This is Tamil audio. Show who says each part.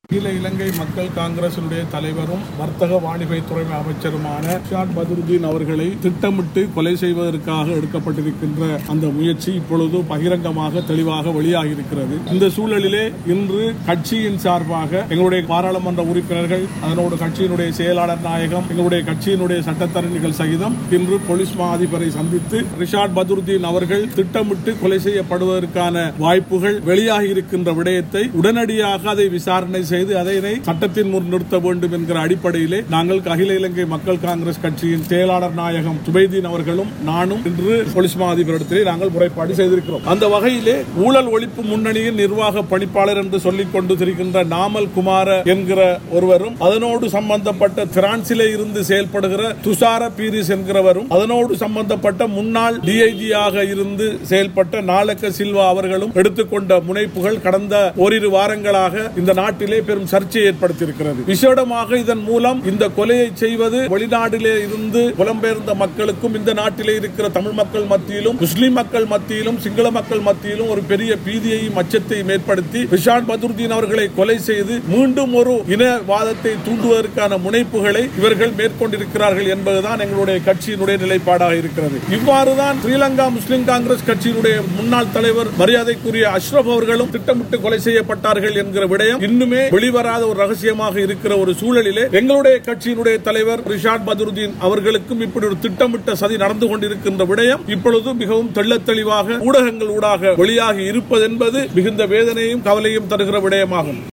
Speaker 1: அகில இலங்கை மக்கள் காங்கிரசினுடைய தலைவரும் வர்த்தக வாணிபத்துறை அமைச்சருமான ஷாட் பதுருதீன் அவர்களை திட்டமிட்டு கொலை செய்வதற்காக எடுக்கப்பட்டிருக்கின்ற அந்த முயற்சி இப்பொழுது பகிரங்கமாக தெளிவாக வெளியாகியிருக்கிறது இந்த சூழலிலே இன்று கட்சியின் சார்பாக எங்களுடைய பாராளுமன்ற உறுப்பினர்கள் அதனோடு கட்சியினுடைய செயலாளர் நாயகம் எங்களுடைய கட்சியினுடைய சட்டத்தரணிகள் சகிதம் இன்று போலீஸ் மா அதிபரை சந்தித்து ரிஷாட் பதுருதீன் அவர்கள் திட்டமிட்டு கொலை செய்யப்படுவதற்கான வாய்ப்புகள் வெளியாகி இருக்கின்ற விடயத்தை உடனடியாக அதை விசாரணை செய்து அதனை சட்டத்தின் முன் நிறுத்த வேண்டும் என்கிற அடிப்படையிலே நாங்கள் அகில இலங்கை மக்கள் காங்கிரஸ் கட்சியின் செயலாளர் நாயகம் சுபைதீன் அவர்களும் நானும் இன்று போலீஸ் மா அதிபரிடத்திலே நாங்கள் முறைப்பாடு செய்திருக்கிறோம் அந்த வகையிலே ஊழல் ஒழிப்பு முன்னணியின் நிர்வாக பணிப்பாளர் என்று சொல்லிக் கொண்டு திரிகின்ற நாமல் குமார என்கிற ஒருவரும் அதனோடு சம்பந்தப்பட்ட பிரான்சிலே இருந்து செயல்படுகிற துஷார பீரிஸ் என்கிறவரும் அதனோடு சம்பந்தப்பட்ட முன்னாள் டிஐஜியாக இருந்து செயல்பட்ட நாளக்க சில்வா அவர்களும் எடுத்துக்கொண்ட முனைப்புகள் கடந்த ஓரிரு வாரங்களாக இந்த நாட்டிலே பெரும் சர்ச்சையை ஏற்படுத்தியிருக்கிறது விசேடமாக இதன் மூலம் இந்த கொலையை செய்வது வெளிநாட்டிலே இருந்து புலம்பெயர்ந்த மக்களுக்கும் இந்த நாட்டிலே இருக்கிற தமிழ் மக்கள் மத்தியிலும் முஸ்லிம் மக்கள் மத்தியிலும் சிங்கள மக்கள் மத்தியிலும் ஒரு பெரிய பீதியையும் அச்சத்தையும் ஏற்படுத்தி விஷான் பதுருதீன் அவர்களை கொலை செய்து மீண்டும் ஒரு இனவாதத்தை தூண்டுவதற்கான முனைப்புகளை இவர்கள் மேற்கொண்டிருக்கிறார்கள் என்பதுதான் எங்களுடைய கட்சியினுடைய நிலைப்பாடாக இருக்கிறது இவ்வாறுதான் ஸ்ரீலங்கா முஸ்லிம் காங்கிரஸ் கட்சியினுடைய முன்னாள் தலைவர் மரியாதைக்குரிய அஷ்ரப் அவர்களும் திட்டமிட்டு கொலை செய்யப்பட்டார்கள் என்கிற விடயம் இன்னுமே வெளிவராத ஒரு ரகசியமாக இருக்கிற ஒரு சூழலிலே எங்களுடைய கட்சியினுடைய தலைவர் ரிஷாட் பதுருதீன் அவர்களுக்கும் இப்படி ஒரு திட்டமிட்ட சதி நடந்து கொண்டிருக்கின்ற விடயம் இப்பொழுது மிகவும் தெள்ளத் தெளிவாக ஊடகங்கள் ஊடாக வெளியாகி இருப்பது என்பது மிகுந்த வேதனையும் கவலையும் தருகிற விடயமாகும்